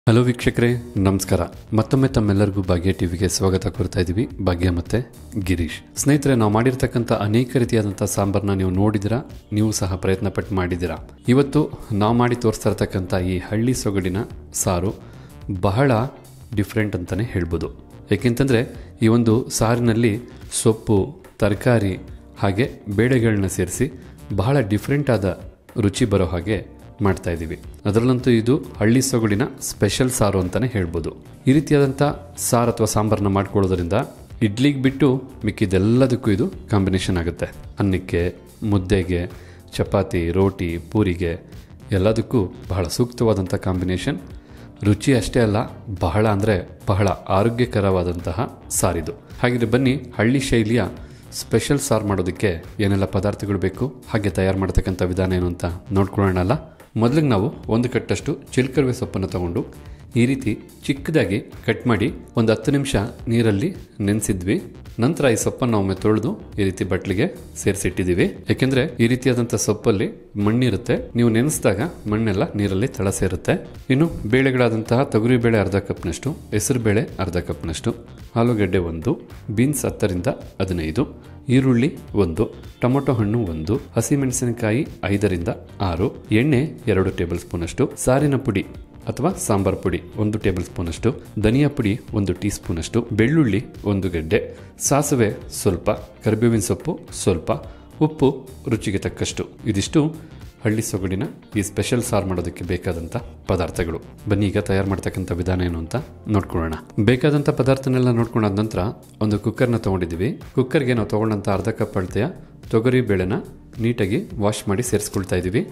hello ವೀಕ್ಷಕರೇ ನಮಸ್ಕಾರ ಮತ್ತೊಮ್ಮೆ ತಮ್ಮೆಲ್ಲರಿಗೂ ಭಾಗ್ಯ ಟಿವಿಗೆ ಸ್ವಾಗತ ಕೋರ್ತಾ ಇದ್ದೀವಿ ಭಾಗ್ಯ ಮತ್ತೆ ಗಿರೀಶ್ ಸ್ನೇಹಿತರೆ ನಾವು ಮಾಡಿರ್ತಕ್ಕಂಥ ಅನೇಕ ರೀತಿಯಾದಂಥ ಸಾಂಬಾರನ್ನ ನೀವು ನೋಡಿದಿರಾ ನೀವು ಸಹ ಪ್ರಯತ್ನ ಪಟ್ಟು ಮಾಡಿದ್ದೀರಾ ಇವತ್ತು ನಾವು ಮಾಡಿ ತೋರಿಸ್ತಾ ಇರ್ತಕ್ಕಂಥ ಈ ಹಳ್ಳಿ ಸೊಗಡಿನ ಸಾರು ಬಹಳ ಡಿಫ್ರೆಂಟ್ ಅಂತಲೇ ಹೇಳ್ಬೋದು ಏಕೆಂತಂದರೆ ಈ ಒಂದು ಸಾರಿನಲ್ಲಿ ಸೊಪ್ಪು ತರಕಾರಿ ಹಾಗೆ ಬೇಳೆಗಳನ್ನ ಸೇರಿಸಿ ಬಹಳ ಡಿಫ್ರೆಂಟ್ ಆದ ರುಚಿ ಬರೋ ಹಾಗೆ ಮಾಡ್ತಾ ಇದ್ದೀವಿ ಅದರಲ್ಲಂತೂ ಇದು ಹಳ್ಳಿ ಸೊಗಡಿನ ಸ್ಪೆಷಲ್ ಸಾರು ಅಂತಲೇ ಹೇಳ್ಬೋದು ಈ ರೀತಿಯಾದಂಥ ಸಾರು ಅಥವಾ ಸಾಂಬಾರನ್ನ ಮಾಡ್ಕೊಳ್ಳೋದ್ರಿಂದ ಇಡ್ಲಿಗೆ ಬಿಟ್ಟು ಮಿಕ್ಕಿದೆಲ್ಲದಕ್ಕೂ ಇದು ಕಾಂಬಿನೇಷನ್ ಆಗುತ್ತೆ ಅನ್ನಕ್ಕೆ ಮುದ್ದೆಗೆ ಚಪಾತಿ ರೋಟಿ ಪೂರಿಗೆ ಎಲ್ಲದಕ್ಕೂ ಬಹಳ ಸೂಕ್ತವಾದಂಥ ಕಾಂಬಿನೇಷನ್ ರುಚಿ ಅಷ್ಟೇ ಅಲ್ಲ ಬಹಳ ಅಂದರೆ ಬಹಳ ಆರೋಗ್ಯಕರವಾದಂತಹ ಸಾರಿದು ಹಾಗಿದ್ರೆ ಬನ್ನಿ ಹಳ್ಳಿ ಶೈಲಿಯ ಸ್ಪೆಷಲ್ ಸಾರು ಮಾಡೋದಕ್ಕೆ ಏನೆಲ್ಲ ಪದಾರ್ಥಗಳು ಬೇಕು ಹಾಗೆ ತಯಾರು ಮಾಡ್ತಕ್ಕಂಥ ವಿಧಾನ ಏನು ಅಂತ ನೋಡ್ಕೊಳ್ಳೋಣ ಮೊದಲಿಗೆ ನಾವು ಒಂದು ಕಟ್ಟಷ್ಟು ಚಿಲ್ಕರ್ವೆ ಸೊಪ್ಪನ್ನು ತಗೊಂಡು ಈ ರೀತಿ ಚಿಕ್ಕದಾಗಿ ಕಟ್ ಮಾಡಿ ಒಂದು ಹತ್ತು ನಿಮಿಷ ನೀರಲ್ಲಿ ನೆನೆಸಿದ್ವಿ ನಂತರ ಈ ಸೊಪ್ಪನ್ನು ಒಮ್ಮೆ ತೊಳೆದು ಈ ರೀತಿ ಬಟ್ಲಿಗೆ ಸೇರಿಸಿಟ್ಟಿದ್ದೀವಿ ಯಾಕೆಂದ್ರೆ ಈ ರೀತಿಯಾದಂಥ ಸೊಪ್ಪಲ್ಲಿ ಮಣ್ಣಿರುತ್ತೆ ನೀವು ನೆನೆಸಿದಾಗ ಮಣ್ಣೆಲ್ಲ ನೀರಲ್ಲಿ ತಳ ಸೇರುತ್ತೆ ಇನ್ನು ಬೇಳೆಗಳಾದಂತಹ ತೊಗರಿ ಬೇಳೆ ಅರ್ಧ ಕಪ್ನಷ್ಟು ಹೆಸರು ಬೇಳೆ ಅರ್ಧ ಕಪ್ನಷ್ಟು ಆಲೂಗಡ್ಡೆ ಒಂದು ಬೀನ್ಸ್ ಹತ್ತರಿಂದ ಹದಿನೈದು ಈರುಳ್ಳಿ ಒಂದು ಟೊಮೊಟೊ ಹಣ್ಣು ಒಂದು ಹಸಿಮೆಣಸಿನಕಾಯಿ ಐದರಿಂದ ಆರು ಎಣ್ಣೆ ಎರಡು ಟೇಬಲ್ ಸ್ಪೂನಷ್ಟು ಸಾರಿನ ಪುಡಿ ಅಥವಾ ಸಾಂಬಾರ್ ಪುಡಿ ಒಂದು ಟೇಬಲ್ ಸ್ಪೂನಷ್ಟು ಧನಿಯಾ ಪುಡಿ ಒಂದು ಟೀ ಸ್ಪೂನಷ್ಟು ಬೆಳ್ಳುಳ್ಳಿ ಒಂದು ಗಡ್ಡೆ ಸಾಸಿವೆ ಸ್ವಲ್ಪ ಕರಿಬೇವಿನ ಸೊಪ್ಪು ಸ್ವಲ್ಪ ಉಪ್ಪು ರುಚಿಗೆ ತಕ್ಕಷ್ಟು ಇದಿಷ್ಟು ಹಳ್ಳಿ ಸೊಗಡಿನ ಈ ಸ್ಪೆಷಲ್ ಸಾರು ಮಾಡೋದಕ್ಕೆ ಬೇಕಾದಂಥ ಪದಾರ್ಥಗಳು ಬನ್ನಿ ಈಗ ತಯಾರು ಮಾಡ್ತಕ್ಕಂಥ ವಿಧಾನ ಏನು ಅಂತ ನೋಡ್ಕೊಳ್ಳೋಣ ಬೇಕಾದಂಥ ಪದಾರ್ಥನೆಲ್ಲ ನೋಡ್ಕೊಂಡಾದ ನಂತರ ಒಂದು ಕುಕ್ಕರ್ನ ತೊಗೊಂಡಿದ್ದೀವಿ ಕುಕ್ಕರ್ಗೆ ನಾವು ತೊಗೊಂಡಂಥ ಅರ್ಧ ಕಪ್ ಅಳತೆಯ ತೊಗರಿ ಬೇಳೆನ ನೀಟಾಗಿ ವಾಶ್ ಮಾಡಿ ಸೇರಿಸ್ಕೊಳ್ತಾ ಇದ್ದೀವಿ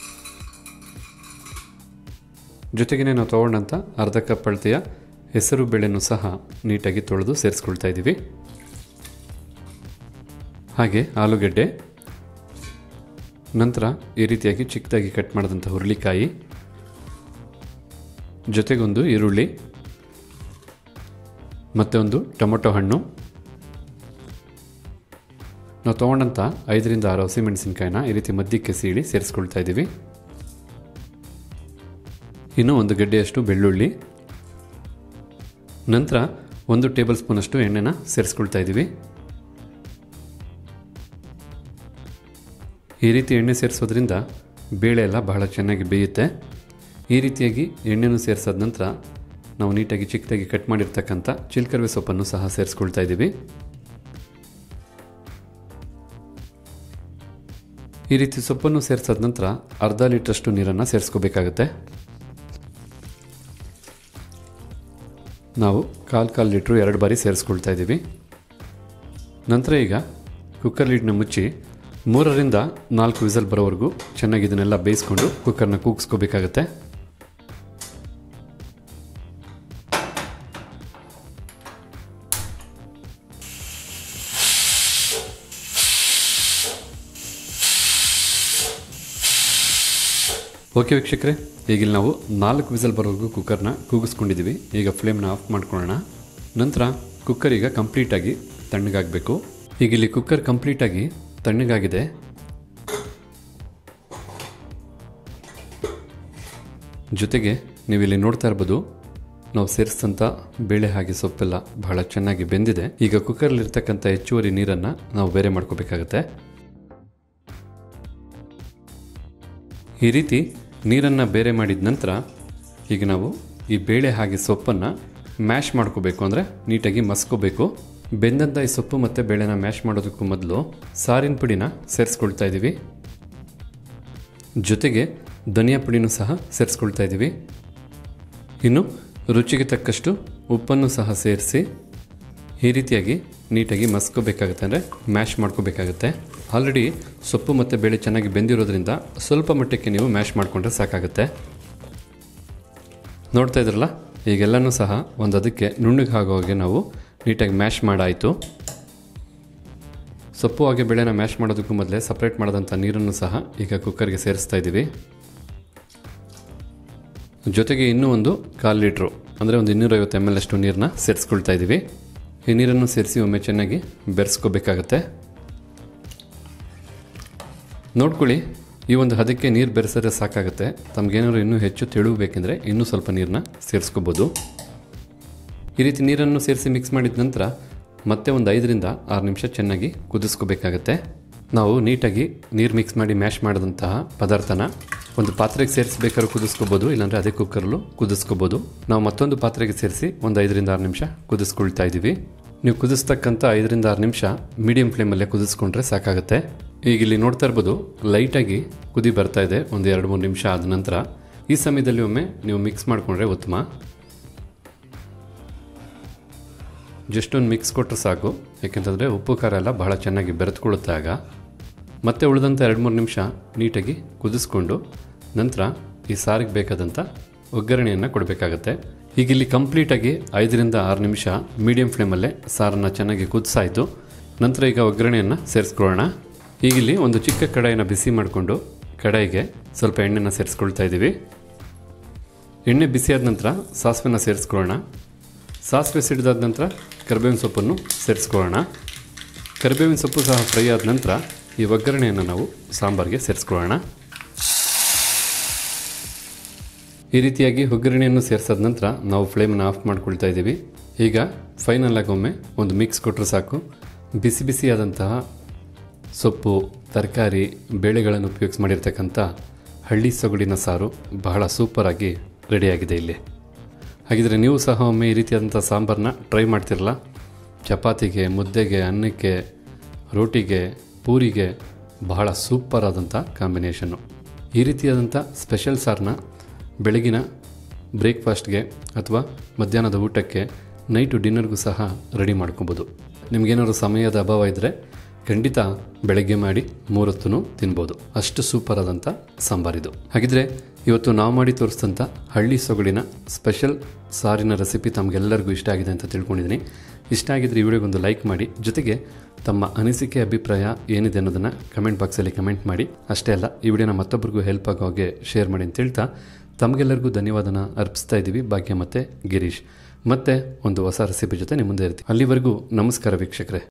ಜೊತೆಗೆ ನಾವು ತೊಗೊಂಡಂಥ ಅರ್ಧ ಕಪ್ ಅಳತೆಯ ಹೆಸರು ಬೇಳೆನೂ ಸಹ ನೀಟಾಗಿ ತೊಳೆದು ಸೇರಿಸ್ಕೊಳ್ತಾ ಇದ್ದೀವಿ ಹಾಗೆ ಆಲೂಗೆಡ್ಡೆ ನಂತರ ಈ ರೀತಿಯಾಗಿ ಚಿಕ್ಕದಾಗಿ ಕಟ್ ಮಾಡಿದಂಥ ಹುರುಳಿಕಾಯಿ ಜೊತೆಗೊಂದು ಈರುಳ್ಳಿ ಮತ್ತೆ ಒಂದು ಟೊಮೊಟೊ ಹಣ್ಣು ನಾವು ತೊಗೊಂಡಂಥ ಐದರಿಂದ ಆರು ಹಸಿಮೆಣಸಿನ್ಕಾಯಿನ ಈ ರೀತಿ ಮಧ್ಯಕ್ಕೆ ಸೀಳಿ ಸೇರಿಸ್ಕೊಳ್ತಾ ಇದ್ದೀವಿ ಇನ್ನು ಒಂದು ಗಡ್ಡೆಯಷ್ಟು ಬೆಳ್ಳುಳ್ಳಿ ನಂತರ ಒಂದು ಟೇಬಲ್ ಸ್ಪೂನಷ್ಟು ಎಣ್ಣೆನ ಸೇರಿಸ್ಕೊಳ್ತಾ ಇದ್ದೀವಿ ಈ ರೀತಿ ಎಣ್ಣೆ ಸೇರಿಸೋದ್ರಿಂದ ಬೇಳೆ ಎಲ್ಲ ಬಹಳ ಚೆನ್ನಾಗಿ ಬೇಯುತ್ತೆ ಈ ರೀತಿಯಾಗಿ ಎಣ್ಣೆನೂ ಸೇರಿಸಾದ ನಂತರ ನಾವು ನೀಟಾಗಿ ಚಿಕ್ಕದಾಗಿ ಕಟ್ ಮಾಡಿರ್ತಕ್ಕಂಥ ಚಿಲ್ಕರ್ವೆ ಸೊಪ್ಪನ್ನು ಸಹ ಸೇರಿಸ್ಕೊಳ್ತಾ ಇದ್ದೀವಿ ಈ ರೀತಿ ಸೊಪ್ಪನ್ನು ಸೇರಿಸಾದ ನಂತರ ಅರ್ಧ ಲೀಟ್ರಷ್ಟು ನೀರನ್ನು ಸೇರಿಸ್ಕೋಬೇಕಾಗತ್ತೆ ನಾವು ಕಾಲು ಕಾಲು ಲೀಟ್ರು ಎರಡು ಬಾರಿ ಸೇರಿಸ್ಕೊಳ್ತಾ ಇದ್ದೀವಿ ನಂತರ ಈಗ ಕುಕ್ಕರ್ ಲೀಡ್ನ ಮುಚ್ಚಿ ಮೂರರಿಂದ ನಾಲ್ಕು ವಿಸಲ್ ಬರೋವರೆಗೂ ಚೆನ್ನಾಗಿ ಇದನ್ನೆಲ್ಲ ಬೇಯಿಸ್ಕೊಂಡು ಕುಕ್ಕರ್ನ ಕೂಗಿಸ್ಕೋಬೇಕಾಗತ್ತೆ ಓಕೆ ವೀಕ್ಷಕರೇ ಈಗ ಇಲ್ಲಿ ನಾವು ನಾಲ್ಕು ವಿಸಲ್ ಬರೋವರೆಗೂ ಕುಕ್ಕರ್ನ ಕೂಗಿಸ್ಕೊಂಡಿದ್ದೀವಿ ಈಗ ಫ್ಲೇಮ್ನ ಆಫ್ ಮಾಡ್ಕೊಳ್ಳೋಣ ನಂತರ ಕುಕ್ಕರ್ ಈಗ ಕಂಪ್ಲೀಟಾಗಿ ತಣ್ಣಗಾಗಬೇಕು ಈಗ ಇಲ್ಲಿ ಕುಕ್ಕರ್ ಕಂಪ್ಲೀಟಾಗಿ ತಣ್ಣಗಾಗಿದೆ ಜೊತೆಗೆ ನೀವು ಇಲ್ಲಿ ನೋಡ್ತಾ ಇರ್ಬೋದು ನಾವು ಸೇರಿಸಿದಂಥ ಬೇಳೆ ಹಾಗೆ ಸೊಪ್ಪೆಲ್ಲ ಬಹಳ ಚೆನ್ನಾಗಿ ಬೆಂದಿದೆ ಈಗ ಕುಕ್ಕರ್ಲಿರ್ತಕ್ಕಂಥ ಹೆಚ್ಚುವರಿ ನೀರನ್ನು ನಾವು ಬೇರೆ ಮಾಡ್ಕೋಬೇಕಾಗತ್ತೆ ಈ ರೀತಿ ನೀರನ್ನು ಬೇರೆ ಮಾಡಿದ ನಂತರ ಈಗ ನಾವು ಈ ಬೇಳೆ ಹಾಗೆ ಸೊಪ್ಪನ್ನು ಮ್ಯಾಶ್ ಮಾಡ್ಕೋಬೇಕು ಅಂದರೆ ನೀಟಾಗಿ ಮಸ್ಕೋಬೇಕು ಬೆಂದಂಥ ಈ ಸೊಪ್ಪು ಮತ್ತು ಬೇಳೆನ ಮ್ಯಾಶ್ ಮಾಡೋದಕ್ಕೂ ಮೊದಲು ಸಾರಿನ ಪುಡಿನ ಸೇರಿಸ್ಕೊಳ್ತಾ ಇದ್ದೀವಿ ಜೊತೆಗೆ ಧನಿಯಾ ಪುಡಿನೂ ಸಹ ಸೇರಿಸ್ಕೊಳ್ತಾ ಇದ್ದೀವಿ ಇನ್ನು ರುಚಿಗೆ ತಕ್ಕಷ್ಟು ಉಪ್ಪನ್ನು ಸಹ ಸೇರಿಸಿ ಈ ರೀತಿಯಾಗಿ ನೀಟಾಗಿ ಮಸ್ಕೋಬೇಕಾಗುತ್ತೆ ಅಂದರೆ ಮ್ಯಾಶ್ ಮಾಡ್ಕೋಬೇಕಾಗುತ್ತೆ ಆಲ್ರೆಡಿ ಸೊಪ್ಪು ಮತ್ತು ಬೇಳೆ ಚೆನ್ನಾಗಿ ಬೆಂದಿರೋದ್ರಿಂದ ಸ್ವಲ್ಪ ಮಟ್ಟಕ್ಕೆ ನೀವು ಮ್ಯಾಶ್ ಮಾಡಿಕೊಂಡ್ರೆ ಸಾಕಾಗುತ್ತೆ ನೋಡ್ತಾ ಇದ್ರಲ್ಲ ಈಗೆಲ್ಲನೂ ಸಹ ಒಂದು ಅದಕ್ಕೆ ನುಣ್ಣಗೆ ಆಗೋ ಹಾಗೆ ನಾವು ನೀಟಾಗಿ ಮ್ಯಾಶ್ ಮಾಡಾಯಿತು ಸೊಪ್ಪು ಹಾಗೆ ಬೇಳೆನ ಮ್ಯಾಶ್ ಮಾಡೋದಕ್ಕೂ ಮೊದಲೇ ಸಪ್ರೇಟ್ ಮಾಡಿದಂಥ ನೀರನ್ನು ಸಹ ಈಗ ಕುಕ್ಕರ್ಗೆ ಸೇರಿಸ್ತಾ ಇದ್ದೀವಿ ಜೊತೆಗೆ ಇನ್ನೂ ಒಂದು ಕಾಲು ಲೀಟ್ರು ಅಂದರೆ ಒಂದು ಇನ್ನೂರೈವತ್ತು ಎಮ್ ಎಲ್ ಅಷ್ಟು ನೀರನ್ನ ಸೇರಿಸ್ಕೊಳ್ತಾ ಇದ್ದೀವಿ ಈ ನೀರನ್ನು ಸೇರಿಸಿ ಒಮ್ಮೆ ಚೆನ್ನಾಗಿ ಬೆರೆಸ್ಕೋಬೇಕಾಗತ್ತೆ ನೋಡ್ಕೊಳ್ಳಿ ಈ ಒಂದು ಹದಕ್ಕೆ ನೀರು ಬೆರೆಸಿದ್ರೆ ಸಾಕಾಗುತ್ತೆ ತಮಗೇನಾದ್ರು ಇನ್ನೂ ಹೆಚ್ಚು ತೆಳು ಬೇಕೆಂದರೆ ಇನ್ನೂ ಸ್ವಲ್ಪ ನೀರನ್ನ ಸೇರಿಸ್ಕೋಬೋದು ಈ ರೀತಿ ನೀರನ್ನು ಸೇರಿಸಿ ಮಿಕ್ಸ್ ಮಾಡಿದ ನಂತರ ಮತ್ತೆ ಒಂದು ಐದರಿಂದ ಆರು ನಿಮಿಷ ಚೆನ್ನಾಗಿ ಕುದಿಸ್ಕೋಬೇಕಾಗತ್ತೆ ನಾವು ನೀಟಾಗಿ ನೀರು ಮಿಕ್ಸ್ ಮಾಡಿ ಮ್ಯಾಶ್ ಮಾಡಿದಂತಹ ಪದಾರ್ಥನ ಒಂದು ಪಾತ್ರೆಗೆ ಸೇರಿಸ್ಬೇಕಾದ್ರೂ ಕುದಿಸ್ಕೋಬೋದು ಇಲ್ಲಾಂದರೆ ಅದೇ ಕುಕ್ಕರಲ್ಲೂ ಕುದಿಸ್ಕೋಬೋದು ನಾವು ಮತ್ತೊಂದು ಪಾತ್ರೆಗೆ ಸೇರಿಸಿ ಒಂದು ಐದರಿಂದ ಆರು ನಿಮಿಷ ಕುದಿಸ್ಕೊಳ್ತಾ ಇದ್ದೀವಿ ನೀವು ಕುದಿಸ್ತಕ್ಕಂಥ ಐದರಿಂದ ಆರು ನಿಮಿಷ ಮೀಡಿಯಂ ಫ್ಲೇಮಲ್ಲೇ ಕುದಿಸ್ಕೊಂಡ್ರೆ ಸಾಕಾಗುತ್ತೆ ಈಗ ಇಲ್ಲಿ ನೋಡ್ತಾ ಇರ್ಬೋದು ಲೈಟಾಗಿ ಕುದಿ ಬರ್ತಾ ಇದೆ ಒಂದು ಎರಡು ಮೂರು ನಿಮಿಷ ಆದ ನಂತರ ಈ ಸಮಯದಲ್ಲಿ ಒಮ್ಮೆ ನೀವು ಮಿಕ್ಸ್ ಮಾಡಿಕೊಂಡ್ರೆ ಉತ್ತಮ ಜಸ್ಟ್ ಒಂದು ಮಿಕ್ಸ್ ಕೊಟ್ಟರೆ ಸಾಕು ಯಾಕೆಂತಂದರೆ ಉಪ್ಪು ಖಾರ ಎಲ್ಲ ಬಹಳ ಚೆನ್ನಾಗಿ ಬೆರೆತ್ಕೊಳ್ಳುತ್ತೆ ಆಗ ಮತ್ತೆ ಉಳಿದಂಥ ಎರಡು ಮೂರು ನಿಮಿಷ ನೀಟಾಗಿ ಕುದಿಸ್ಕೊಂಡು ನಂತರ ಈ ಸಾರಿಗೆ ಬೇಕಾದಂಥ ಒಗ್ಗರಣೆಯನ್ನು ಕೊಡಬೇಕಾಗತ್ತೆ ಈಗ ಇಲ್ಲಿ ಕಂಪ್ಲೀಟಾಗಿ ಐದರಿಂದ ಆರು ನಿಮಿಷ ಮೀಡಿಯಂ ಫ್ಲೇಮಲ್ಲೇ ಸಾರನ್ನು ಚೆನ್ನಾಗಿ ಕುದಿಸಾಯಿತು ನಂತರ ಈಗ ಒಗ್ಗರಣೆಯನ್ನು ಸೇರಿಸ್ಕೊಳ್ಳೋಣ ಈಗ ಇಲ್ಲಿ ಒಂದು ಚಿಕ್ಕ ಕಡಾಯಿನ ಬಿಸಿ ಮಾಡಿಕೊಂಡು ಕಡಾಯಿಗೆ ಸ್ವಲ್ಪ ಎಣ್ಣೆನ ಸೇರಿಸ್ಕೊಳ್ತಾ ಇದ್ದೀವಿ ಎಣ್ಣೆ ಬಿಸಿಯಾದ ನಂತರ ಸಾಸಿವೆನ ಸೇರಿಸ್ಕೊಳ್ಳೋಣ ಸಾಸಿವೆ ಸಿಡಿದಾದ ನಂತರ ಕರಿಬೇವಿನ ಸೊಪ್ಪನ್ನು ಸೇರಿಸ್ಕೊಳ್ಳೋಣ ಕರಿಬೇವಿನ ಸೊಪ್ಪು ಸಹ ಫ್ರೈ ಆದ ನಂತರ ಈ ಒಗ್ಗರಣೆಯನ್ನು ನಾವು ಸಾಂಬಾರಿಗೆ ಸೇರಿಸ್ಕೊಳ್ಳೋಣ ಈ ರೀತಿಯಾಗಿ ಒಗ್ಗರಣೆಯನ್ನು ಸೇರಿಸಾದ ನಂತರ ನಾವು ಫ್ಲೇಮನ್ನು ಆಫ್ ಮಾಡ್ಕೊಳ್ತಾ ಇದ್ದೀವಿ ಈಗ ಫೈನಲ್ ಆಗಿ ಒಮ್ಮೆ ಒಂದು ಮಿಕ್ಸ್ ಕೊಟ್ಟರೆ ಸಾಕು ಬಿಸಿ ಬಿಸಿಯಾದಂತಹ ಸೊಪ್ಪು ತರಕಾರಿ ಬೇಳೆಗಳನ್ನು ಉಪಯೋಗಿಸಿ ಮಾಡಿರ್ತಕ್ಕಂಥ ಹಳ್ಳಿ ಸೊಗಡಿನ ಸಾರು ಬಹಳ ಸೂಪರಾಗಿ ರೆಡಿಯಾಗಿದೆ ಇಲ್ಲಿ ಹಾಗಿದ್ರೆ ನೀವು ಸಹ ಒಮ್ಮೆ ಈ ರೀತಿಯಾದಂಥ ಸಾಂಬಾರನ್ನ ಟ್ರೈ ಮಾಡ್ತಿರಲ್ಲ ಚಪಾತಿಗೆ ಮುದ್ದೆಗೆ ಅನ್ನಕ್ಕೆ ರೋಟಿಗೆ ಪೂರಿಗೆ ಬಹಳ ಸೂಪರ್ ಆದಂಥ ಕಾಂಬಿನೇಷನ್ನು ಈ ರೀತಿಯಾದಂಥ ಸ್ಪೆಷಲ್ ಸಾರನ್ನ ಬೆಳಗಿನ ಬ್ರೇಕ್ಫಾಸ್ಟ್ಗೆ ಅಥವಾ ಮಧ್ಯಾಹ್ನದ ಊಟಕ್ಕೆ ನೈಟು ಡಿನ್ನರ್ಗೂ ಸಹ ರೆಡಿ ಮಾಡ್ಕೊಬೋದು ನಿಮಗೇನಾದ್ರು ಸಮಯದ ಅಭಾವ ಇದ್ದರೆ ಖಂಡಿತ ಬೆಳಗ್ಗೆ ಮಾಡಿ ಮೂರೊತ್ತೂ ತಿನ್ಬೋದು ಅಷ್ಟು ಸೂಪರ್ ಆದಂಥ ಸಾಂಬಾರಿದು ಹಾಗಿದ್ರೆ ಇವತ್ತು ನಾವು ಮಾಡಿ ತೋರಿಸಿದಂಥ ಹಳ್ಳಿ ಸೊಗಡಿನ ಸ್ಪೆಷಲ್ ಸಾರಿನ ರೆಸಿಪಿ ತಮಗೆಲ್ಲರಿಗೂ ಇಷ್ಟ ಆಗಿದೆ ಅಂತ ತಿಳ್ಕೊಂಡಿದ್ದೀನಿ ಇಷ್ಟ ಆಗಿದ್ರೆ ಈ ವಿಡಿಯೋಗೊಂದು ಲೈಕ್ ಮಾಡಿ ಜೊತೆಗೆ ತಮ್ಮ ಅನಿಸಿಕೆ ಅಭಿಪ್ರಾಯ ಏನಿದೆ ಅನ್ನೋದನ್ನು ಕಮೆಂಟ್ ಬಾಕ್ಸಲ್ಲಿ ಕಮೆಂಟ್ ಮಾಡಿ ಅಷ್ಟೇ ಅಲ್ಲ ಈ ವಿಡಿಯೋನ ಮತ್ತೊಬ್ಬರಿಗೂ ಹೆಲ್ಪ್ ಆಗೋ ಹಾಗೆ ಶೇರ್ ಮಾಡಿ ಅಂತ ಹೇಳ್ತಾ ತಮಗೆಲ್ಲರಿಗೂ ಧನ್ಯವಾದನ ಅರ್ಪಿಸ್ತಾ ಇದ್ದೀವಿ ಭಾಗ್ಯ ಮತ್ತು ಗಿರೀಶ್ ಮತ್ತೆ ಒಂದು ಹೊಸ ರೆಸಿಪಿ ಜೊತೆ ನಿಮ್ಮ ಮುಂದೆ ಇರ್ತೀವಿ ಅಲ್ಲಿವರೆಗೂ ನಮಸ್ಕಾರ ವೀಕ್ಷಕರೇ